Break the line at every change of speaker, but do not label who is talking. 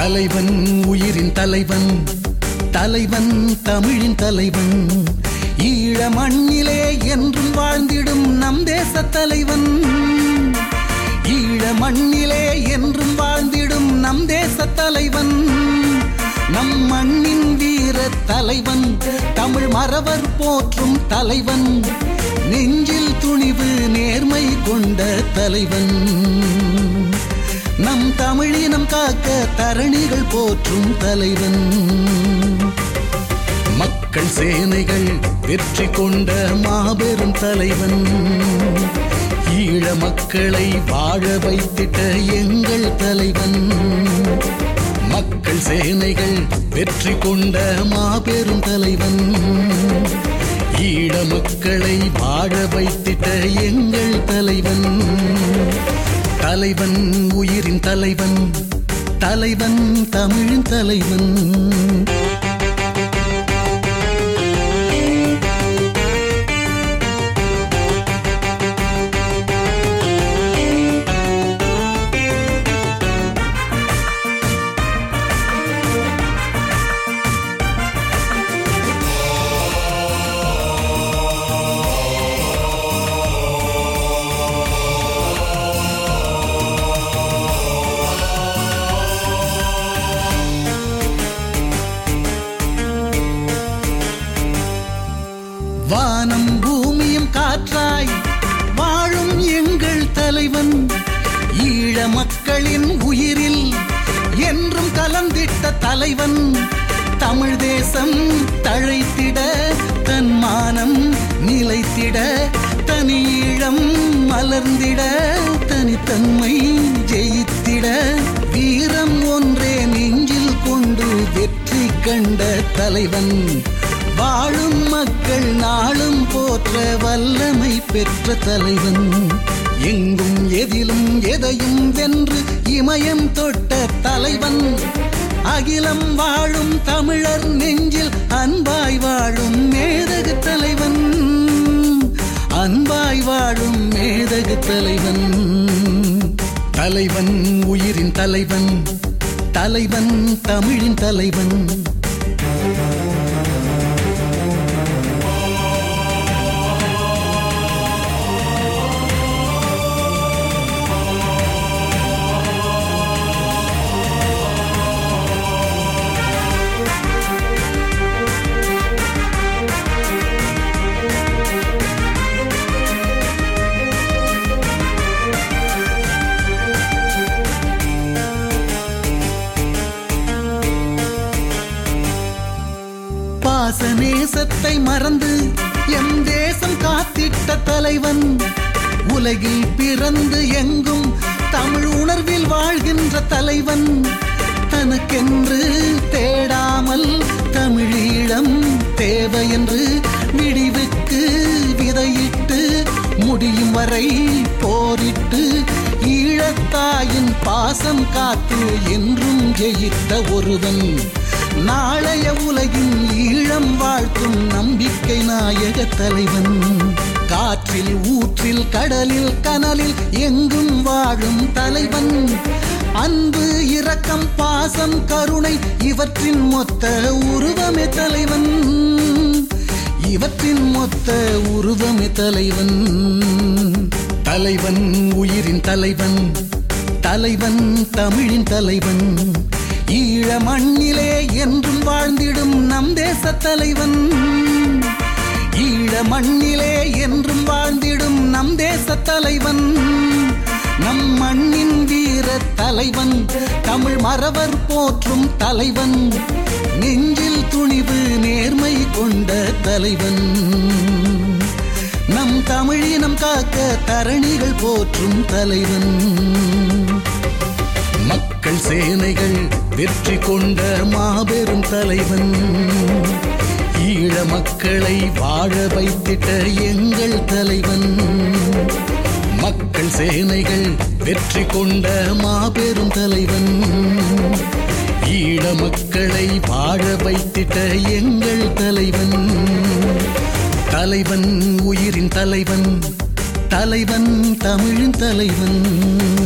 தலைவன் உயிரின் தலைவன் தலைவன் தமிழின் தலைவன் ஈழ மண்ணிலே என்றும் வாழ்ந்திடும் நம் தேச தலைவன் ஈழ மண்ணிலே என்றும் வாழ்ந்திடும் நம் தேச தலைவன் நம் மண்ணின் வீர தலைவன் தமிழ் மறவர் போற்றும் தலைவன் நெஞ்சில் துணிவு நேர்மை கொண்ட தலைவன் நம் தமிழினம் காக்க தரணிகள் போற்றும் தலைவன் மக்கள் சேனைகள் வெற்றி கொண்ட மாபெரும் தலைவன் ஈழ மக்களை வாழ வைத்திட்ட எங்கள் தலைவன் மக்கள் சேனைகள் வெற்றி கொண்ட மாபெரும் தலைவன் ஈழ மக்களை வாழ வைத்திட்ட எங்கள் தலைவன் தலைவன் உயிரின் தலைவன் தலைவன் தமிழின் தலைவன் வானம் பூமியும் காற்றாய் வாழும் எங்கள் தலைவன் ஈழ மக்களின் உயிரில் என்றும் கலந்திட்ட தலைவன் தமிழ் தேசம் தழைத்திட தன் மானம் நிலைத்திட தனி ஈழம் மலர்ந்திட தனித்தன்மை ஜெயித்திட வீரம் ஒன்றே நெஞ்சில் கொண்டு வெற்றி கண்ட தலைவன் வாழும் மக்கள் நாளும் போற்ற வல்லமை பெற்ற தலைவன் எங்கும் எதிலும் எதையும் வென்று இமயம் தொட்ட தலைவன் அகிலம் வாழும் தமிழர் நெஞ்சில் அன்பாய் வாழும் மேதகு தலைவன் அன்பாய் வாழும் மேதகு தலைவன் தலைவன் உயிரின் தலைவன் தலைவன் தமிழின் தலைவன் பாசநேசத்தை மறந்து எம் தேசம் காத்திட்ட தலைவன் உலகில் பிறந்து எங்கும் தமிழ் உணர்வில் வாழ்கின்ற தலைவன் தனக்கென்று தேடாமல் தமிழீழம் தேவையென்று விடிவுக்கு விதையிட்டு முடியும் வரை போரிட்டு ஈழத்தாயின் பாசம் காத்து என்றும் ஜெயித்த ஒருவன் நாளைய உலகின் ஈழம் வாழ்த்தும் நம்பிக்கை நாயக தலைவன் காற்றில் ஊற்றில் கடலில் கனலில் எங்கும் வாழும் தலைவன் அன்பு இரக்கம் பாசம் கருணை இவற்றின் மொத்த உருவமே தலைவன் இவற்றின் மொத்த உருவமே தலைவன் தலைவன் உயிரின் தலைவன் தலைவன் தமிழின் தலைவன் ஈழ மண்ணிலே என்றும் வாழ்ந்திடும் நம் தேச தலைவன் ஈழ மண்ணிலே என்றும் வாழ்ந்திடும் நம் தேச தலைவன் நம் மண்ணின் வீர தலைவன் தமிழ் மறவர் போற்றும் தலைவன் நெஞ்சில் துணிவு நேர்மை கொண்ட தலைவன் நம் தமிழினம் காக்க தரணிகள் போற்றும் தலைவன் மக்கள் சேனைகள் வெற்றி கொண்ட மாபெரும் தலைவன் ஈழ மக்களை வாழ வைத்திட்ட எங்கள் தலைவன் மக்கள் சேனைகள் வெற்றி கொண்ட மாபெரும் தலைவன் ஈழ மக்களை வாழ வைத்திட்ட எங்கள் தலைவன் தலைவன் உயிரின் தலைவன் தலைவன் தமிழின் தலைவன்